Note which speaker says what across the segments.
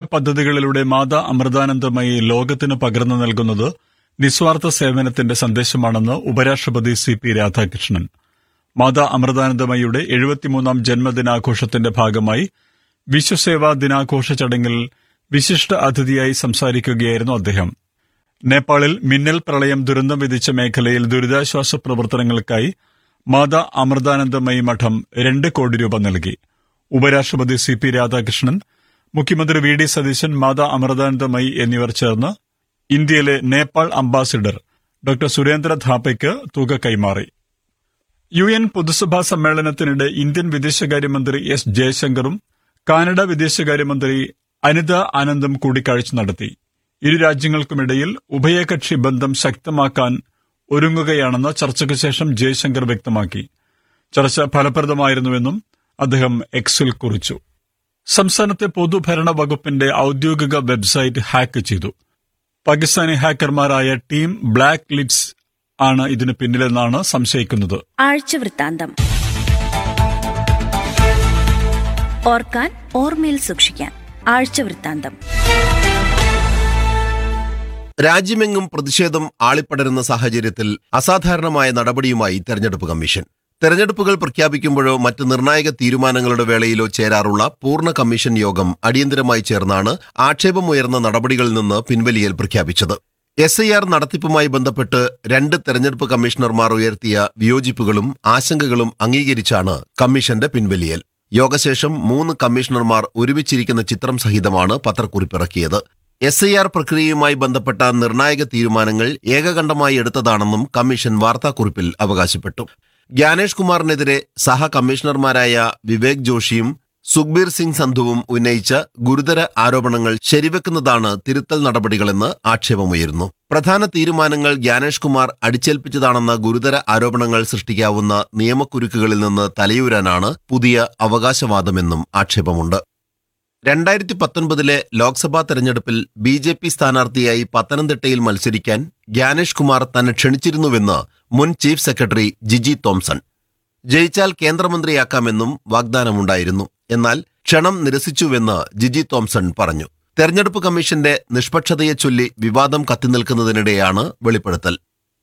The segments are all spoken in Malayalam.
Speaker 1: പദ്ധതികളിലൂടെ മാതാ അമൃതാനന്ദമയി ലോകത്തിന് പകർന്നു നൽകുന്നത് നിസ്വാർത്ഥ സേവനത്തിന്റെ സന്ദേശമാണെന്ന് ഉപരാഷ്ട്രപതി സി പി രാധാകൃഷ്ണൻ മാതാ അമൃതാനന്ദമയിയുടെ എഴുപത്തിമൂന്നാം ജന്മദിനാഘോഷത്തിന്റെ ഭാഗമായി വിശ്വസേവാ ദിനാഘോഷ ചടങ്ങിൽ വിശിഷ്ട അതിഥിയായി സംസാരിക്കുകയായിരുന്നു അദ്ദേഹം നേപ്പാളിൽ മിന്നൽ പ്രളയം ദുരന്തം വിധിച്ച മേഖലയിൽ ദുരിതാശ്വാസ പ്രവർത്തനങ്ങൾക്കായി മാതാ അമൃതാനന്ദമയി മഠം രണ്ട് കോടി രൂപ നൽകി ഉപരാഷ്ട്രപതി സി പി രാധാകൃഷ്ണൻ മുഖ്യമന്ത്രി വി ഡി സതീശൻ മാതാ അമൃതാനന്ദമയി എന്നിവർ ചേർന്ന് ഇന്ത്യയിലെ നേപ്പാൾ അംബാസിഡർ ഡോക്ടർ സുരേന്ദ്ര ധാപ്പയ്ക്ക് തുക കൈമാറി യു എൻ പൊതുസഭാ സമ്മേളനത്തിനിടെ ഇന്ത്യൻ വിദേശകാര്യമന്ത്രി എസ് ജയശങ്കറും കാനഡ വിദേശകാര്യമന്ത്രി അനിത ആനന്ദും കൂടിക്കാഴ്ച നടത്തി ഇരു രാജ്യങ്ങൾക്കുമിടയിൽ ഉഭയകക്ഷി ബന്ധം ശക്തമാക്കാൻ ഒരുങ്ങുകയാണെന്ന് ചർച്ചയ്ക്ക് ശേഷം ജയശങ്കർ വ്യക്തമാക്കി ചർച്ച ഫലപ്രദമായിരുന്നുവെന്നും അദ്ദേഹം എക്സിൽ കുറിച്ചു സംസ്ഥാനത്തെ പൊതുഭരണ വകുപ്പിന്റെ ഔദ്യോഗിക വെബ്സൈറ്റ് ഹാക്ക് ചെയ്തു പാകിസ്ഥാനി ഹാക്കർമാരായ ടീം ബ്ലാക്ക് ലിഡ്സ് ആണ് ഇതിന് പിന്നിലെന്നാണ് സംശയിക്കുന്നത്
Speaker 2: ആഴ്ചവൃത്താന്തം ഓർക്കാൻ ഓർമ്മയിൽ സൂക്ഷിക്കാൻ ആഴ്ചവൃത്താന്തം
Speaker 3: രാജ്യമെങ്ങും പ്രതിഷേധം ആളിപ്പടരുന്ന സാഹചര്യത്തിൽ അസാധാരണമായ നടപടിയുമായി തെരഞ്ഞെടുപ്പ് കമ്മീഷൻ തെരഞ്ഞെടുപ്പുകൾ പ്രഖ്യാപിക്കുമ്പോഴോ മറ്റ് നിർണായക തീരുമാനങ്ങളുടെ വേളയിലോ ചേരാറുള്ള പൂർണ്ണ കമ്മീഷൻ യോഗം അടിയന്തരമായി ചേർന്നാണ് ആക്ഷേപമുയർന്ന നടപടികളിൽ നിന്ന് പിൻവലിയൽ പ്രഖ്യാപിച്ചത് എസ് ഐ ആർ നടത്തിപ്പുമായി ബന്ധപ്പെട്ട് രണ്ട് തെരഞ്ഞെടുപ്പ് കമ്മീഷണർമാർ ഉയർത്തിയ വിയോജിപ്പുകളും ആശങ്കകളും അംഗീകരിച്ചാണ് കമ്മീഷന്റെ പിൻവലിയൽ യോഗശേഷം മൂന്ന് കമ്മീഷണർമാർ ഒരുമിച്ചിരിക്കുന്ന ചിത്രം സഹിതമാണ് പത്രക്കുറിപ്പിറക്കിയത് എസ് ഐ ആർ പ്രക്രിയയുമായി ബന്ധപ്പെട്ട നിർണായക തീരുമാനങ്ങൾ ഏകകണ്ഠമായി എടുത്തതാണെന്നും കമ്മീഷൻ വാർത്താക്കുറിപ്പിൽ അവകാശപ്പെട്ടു ജ്ഞാനേഷ് കുമാറിനെതിരെ സഹ കമ്മീഷണർമാരായ വിവേക് ജോഷിയും സുഖ്ബീർ സിംഗ് സന്ധുവും ഉന്നയിച്ച ഗുരുതര ആരോപണങ്ങൾ ശരിവെക്കുന്നതാണ് തിരുത്തൽ നടപടികളെന്ന് ആക്ഷേപമുയരുന്നു പ്രധാന തീരുമാനങ്ങൾ ജ്ഞാനേഷ് കുമാർ അടിച്ചേൽപ്പിച്ചതാണെന്ന ഗുരുതര ആരോപണങ്ങൾ സൃഷ്ടിക്കാവുന്ന നിയമക്കുരുക്കുകളിൽ നിന്ന് തലയൂരാനാണ് പുതിയ അവകാശവാദമെന്നും ആക്ഷേപമുണ്ട് രണ്ടായിരത്തി പത്തൊൻപതിലെ ലോക്സഭാ തെരഞ്ഞെടുപ്പിൽ ബി ജെ പി സ്ഥാനാർത്ഥിയായി പത്തനംതിട്ടയിൽ മത്സരിക്കാൻ ജ്ഞാനേഷ് കുമാർ തന്നെ ക്ഷണിച്ചിരുന്നുവെന്ന് മുൻ ചീഫ് സെക്രട്ടറി ജിജി തോംസൺ ജയിച്ചാൽ കേന്ദ്രമന്ത്രിയാക്കാമെന്നും വാഗ്ദാനമുണ്ടായിരുന്നു എന്നാൽ ക്ഷണം നിരസിച്ചുവെന്ന് ജിജി തോംസൺ പറഞ്ഞു തെരഞ്ഞെടുപ്പ് കമ്മീഷന്റെ നിഷ്പക്ഷതയെ ചൊല്ലി വിവാദം കത്തിനിൽക്കുന്നതിനിടെയാണ് വെളിപ്പെടുത്തൽ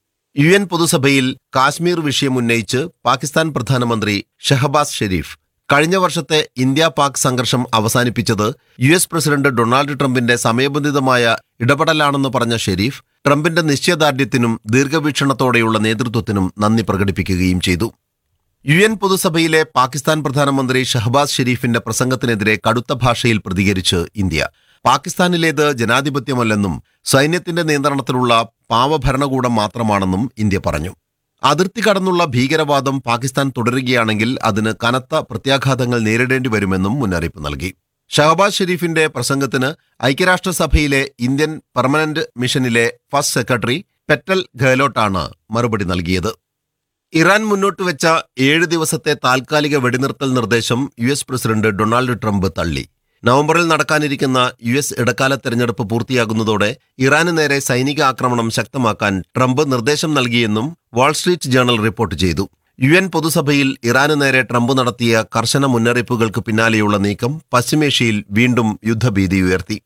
Speaker 3: യു എൻ പൊതുസഭയിൽ കാശ്മീർ വിഷയം ഉന്നയിച്ച് പാകിസ്ഥാൻ പ്രധാനമന്ത്രി ഷഹബാസ് ഷെരീഫ് കഴിഞ്ഞ വർഷത്തെ ഇന്ത്യ പാക് സംഘർഷം അവസാനിപ്പിച്ചത് യു എസ് പ്രസിഡന്റ് ഡൊണാൾഡ് ട്രംപിന്റെ സമയബന്ധിതമായ ഇടപെടലാണെന്ന് പറഞ്ഞ ഷെരീഫ് ട്രംപിന്റെ നിശ്ചയദാർഢ്യത്തിനും ദീർഘവീക്ഷണത്തോടെയുള്ള നേതൃത്വത്തിനും നന്ദി പ്രകടിപ്പിക്കുകയും ചെയ്തു യു എൻ പൊതുസഭയിലെ പാകിസ്ഥാൻ പ്രധാനമന്ത്രി ഷഹബാസ് ഷെരീഫിന്റെ പ്രസംഗത്തിനെതിരെ കടുത്ത ഭാഷയിൽ പ്രതികരിച്ച് ഇന്ത്യ പാകിസ്ഥാനിലേത് ജനാധിപത്യമല്ലെന്നും സൈന്യത്തിന്റെ നിയന്ത്രണത്തിലുള്ള പാവഭരണകൂടം മാത്രമാണെന്നും ഇന്ത്യ പറഞ്ഞു അതിർത്തി കടന്നുള്ള ഭീകരവാദം പാകിസ്ഥാൻ തുടരുകയാണെങ്കിൽ അതിന് കനത്ത പ്രത്യാഘാതങ്ങൾ നേരിടേണ്ടി വരുമെന്നും മുന്നറിയിപ്പ് നൽകി ഷഹബാസ് ഷെരീഫിന്റെ പ്രസംഗത്തിന് ഐക്യരാഷ്ട്രസഭയിലെ ഇന്ത്യൻ പെർമനന്റ് മിഷനിലെ ഫസ്റ്റ് സെക്രട്ടറി പെറ്റൽ ഗെഹ്ലോട്ടാണ് മറുപടി നൽകിയത് ഇറാൻ മുന്നോട്ട് വെച്ച ഏഴ് ദിവസത്തെ താൽക്കാലിക വെടിനിർത്തൽ നിർദ്ദേശം U S president Donald Trump തള്ളി നവംബറിൽ നടക്കാനിരിക്കുന്ന യു എസ് ഇടക്കാല തെരഞ്ഞെടുപ്പ് പൂർത്തിയാകുന്നതോടെ ഇറാന് നേരെ സൈനിക ആക്രമണം ശക്തമാക്കാൻ ട്രംപ് നിർദ്ദേശം നൽകിയെന്നും വാൾസ്ട്രീറ്റ് ജേണൽ റിപ്പോർട്ട് ചെയ്തു യു എൻ പൊതുസഭയിൽ ഇറാന് നേരെ ട്രംപ് നടത്തിയ കർശന മുന്നറിയിപ്പുകൾക്ക് പിന്നാലെയുള്ള നീക്കം പശ്ചിമേഷ്യയിൽ വീണ്ടും യുദ്ധഭീതി ഉയർത്തി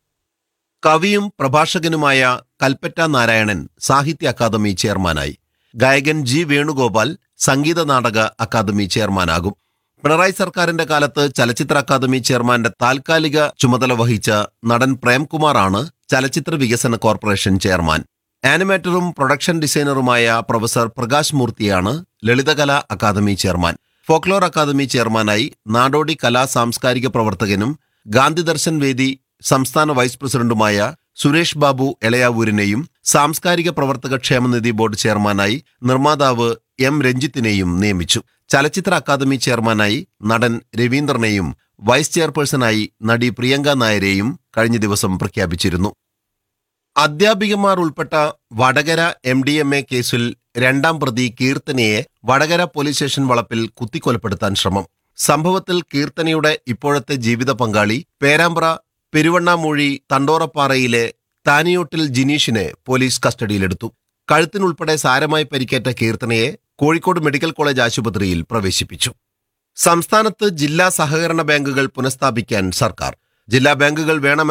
Speaker 3: കവിയും പ്രഭാഷകനുമായ കൽപ്പറ്റ നാരായണൻ സാഹിത്യ അക്കാദമി ചെയർമാനായി ഗായകൻ ജി വേണുഗോപാൽ സംഗീത നാടക അക്കാദമി ചെയർമാനാകും പിണറായി സർക്കാരിന്റെ കാലത്ത് ചലച്ചിത്ര അക്കാദമി ചെയർമാന്റെ താൽക്കാലിക ചുമതല വഹിച്ച നടൻ പ്രേംകുമാറാണ് ചലച്ചിത്ര വികസന കോർപ്പറേഷൻ ചെയർമാൻ ആനിമേറ്ററും പ്രൊഡക്ഷൻ ഡിസൈനറുമായ പ്രൊഫസർ പ്രകാശ് മൂർത്തിയാണ് Lalithakala academy chairman folklore academy ചെയർമാനായി നാടോടി കലാ സാംസ്കാരിക പ്രവർത്തകനും ഗാന്ധി ദർശൻ വേദി സംസ്ഥാന വൈസ് പ്രസിഡന്റുമായ സുരേഷ് ബാബു എളയാവൂരിനെയും സാംസ്കാരിക പ്രവർത്തക ക്ഷേമനിധി ബോർഡ് ചെയർമാനായി നിർമ്മാതാവ് എം രഞ്ജിത്തിനെയും നിയമിച്ചു ചലച്ചിത്ര അക്കാദമി ചെയർമാനായി നടൻ രവീന്ദ്രനെയും വൈസ് ചെയർപേഴ്സണായി നടി പ്രിയങ്ക നായരെയും കഴിഞ്ഞ ദിവസം പ്രഖ്യാപിച്ചിരുന്നു അധ്യാപികമാർ ഉൾപ്പെട്ട Vadakara M D M A കേസിൽ രണ്ടാം പ്രതി കീർത്തനയെ വടകര പോലീസ് സ്റ്റേഷൻ വളപ്പിൽ കുത്തിക്കൊലപ്പെടുത്താൻ ശ്രമം സംഭവത്തിൽ കീർത്തനയുടെ ഇപ്പോഴത്തെ ജീവിത പങ്കാളി പേരാമ്പ്ര പെരുവണ്ണാമൂഴി തണ്ടോറപ്പാറയിലെ താനിയോട്ടിൽ ജിനീഷിനെ പോലീസ് കസ്റ്റഡിയിലെടുത്തു കഴുത്തിനുൾപ്പെടെ സാരമായി പരിക്കേറ്റ കീർത്തനയെ കോഴിക്കോട് മെഡിക്കൽ കോളേജ് ആശുപത്രിയിൽ പ്രവേശിപ്പിച്ചു സംസ്ഥാനത്ത് ജില്ലാ സഹകരണ ബാങ്കുകൾ പുനഃസ്ഥാപിക്കാൻ സർക്കാർ ജില്ലാ ബാങ്കുകൾ വേണമെന്ന